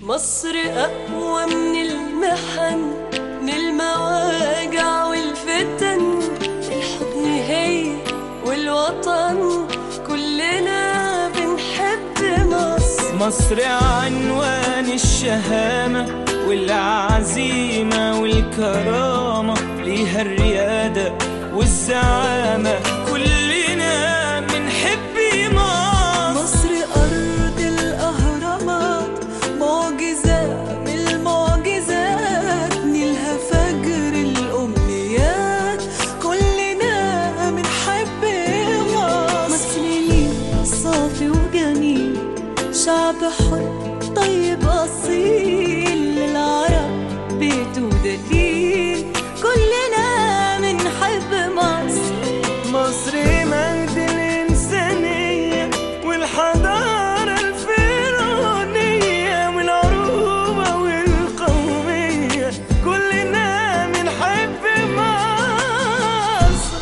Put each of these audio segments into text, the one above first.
مصر أقوى من المحن من المواجع والفتن الحضن هي والوطن كلنا بنحب مصر مصر عنوان الشهامة والعزيمة والكرامة ليها الريادة والزعامة كلنا بنحب مصر مصر أرض الأهرامات معجزة من المعجزات نيلها فجر الأمنيات كلنا بنحب مصر مصريين صافي وجميل شعب حر طيب أصيل للعرب بيت ودليل كلنا بنحب مصر مصر مجد الإنسانية والحضارة الفرعونية والعروبة والقومية كلنا بنحب مصر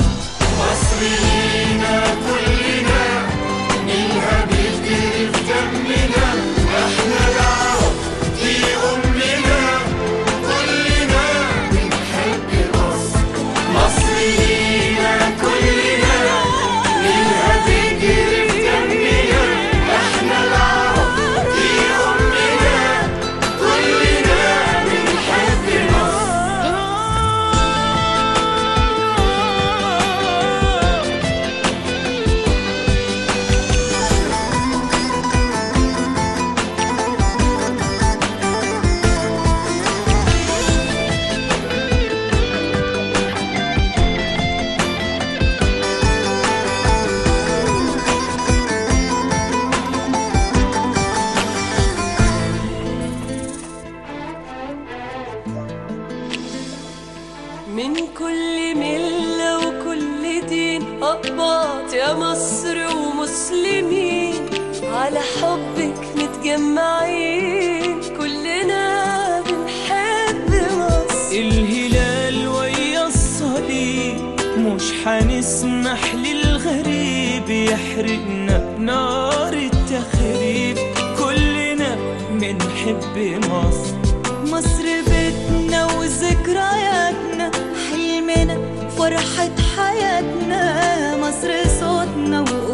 من كل ملة وكل دين أقباط يا مصر ومسلمين على حبك متجمعين كلنا بنحب مصر الهلال ويا الصليب مش حنسمح للغريب يحرقنا نار التخريب كلنا بنحب مصر مصر بيتنا وذكرياتنا حلمنا فرحة حياتنا مصر صوتنا